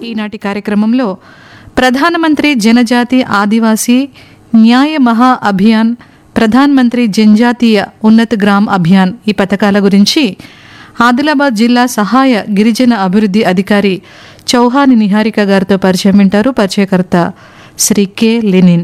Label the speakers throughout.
Speaker 1: ఈనాటి కార్యక్రమంలో ప్రధానమంత్రి జనజాతి ఆదివాసీ న్యాయ మహా అభియాన్ ప్రధాన్ మంత్రి జనజాతీయ ఉన్నత గ్రామ్ అభియాన్ ఈ పథకాల గురించి ఆదిలాబాద్ జిల్లా సహాయ గిరిజన అభివృద్ధి అధికారి చౌహాని నిహారిక గారితో పరిచయం వింటారు పరిచయకర్త శ్రీ కె లెనిన్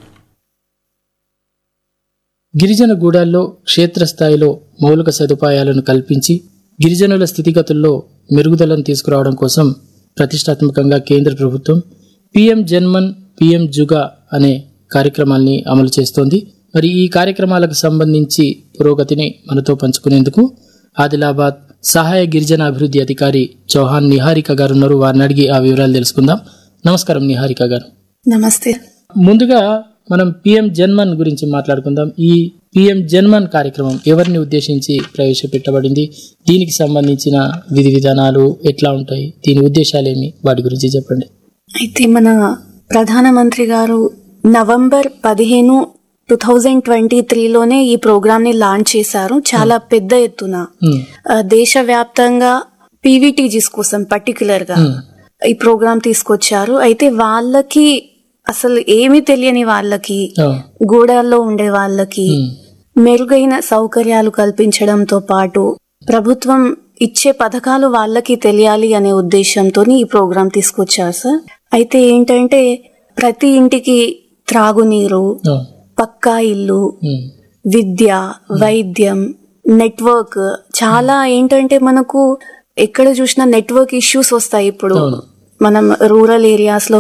Speaker 2: గిరిజన గూడాల్లో క్షేత్రస్థాయిలో మౌలిక సదుపాయాలను కల్పించి గిరిజనుల స్థితిగతుల్లో మెరుగుదలను తీసుకురావడం కోసం ప్రతిష్టాత్మకంగా కేంద్ర ప్రభుత్వం పిఎం జన్మన్ పిఎం జుగా అనే కార్యక్రమాల్ని అమలు చేస్తోంది మరి ఈ కార్యక్రమాలకు సంబంధించి పురోగతిని మనతో పంచుకునేందుకు ఆదిలాబాద్ సహాయ గిరిజన అభివృద్ధి అధికారి చౌహాన్ నిహారిక గారు ఉన్నారు వారిని అడిగి ఆ వివరాలు తెలుసుకుందాం నమస్కారం నిహారిక గారు
Speaker 3: నమస్తే
Speaker 2: ముందుగా మనం పిఎం జన్మన్ గురించి మాట్లాడుకుందాం ఈ పిఎం జన్మన్ కార్యక్రమం ఎవరిని ఉద్దేశించి ప్రవేశపెట్టబడింది దీనికి సంబంధించిన విధి విధానాలు ఎట్లా ఉంటాయి దీని ఉద్దేశాలు ఏమి వాటి గురించి చెప్పండి
Speaker 3: అయితే మన ప్రధానమంత్రి గారు నవంబర్ పదిహేను టూ థౌజండ్ ట్వంటీ త్రీలోనే ఈ ప్రోగ్రామ్ ని లాంచ్ చేశారు చాలా పెద్ద ఎత్తున
Speaker 2: ఉమ్,
Speaker 3: ఆ, దేశవ్యాప్తంగా పీవీటీజీస్ కోసం పర్టికులర్ గా
Speaker 2: ఉమ్,
Speaker 3: ఈ ప్రోగ్రామ్ తీసుకొచ్చారు అయితే వాళ్ళకి అసలు ఏమీ తెలియని వాళ్ళకి
Speaker 2: ఆ,
Speaker 3: గూడాల్లో ఉండే వాళ్ళకి
Speaker 2: ఉమ్,
Speaker 3: మెరుగైన సౌకర్యాలు కల్పించడంతో పాటు ప్రభుత్వం ఇచ్చే పథకాలు వాళ్ళకి తెలియాలి అనే ఉద్దేశంతో ఈ ప్రోగ్రాం తీసుకొచ్చారు సార్ అయితే ఏంటంటే ప్రతి ఇంటికి త్రాగునీరు
Speaker 2: ఆ,
Speaker 3: పక్కా ఇల్లు
Speaker 2: ఉమ్,
Speaker 3: విద్య వైద్యం నెట్వర్క్ చాలా ఏంటంటే మనకు ఎక్కడ చూసినా నెట్వర్క్ ఇష్యూస్ వస్తాయి ఇప్పుడు
Speaker 2: అవును.
Speaker 3: మనం రూరల్ ఏరియాస్ లో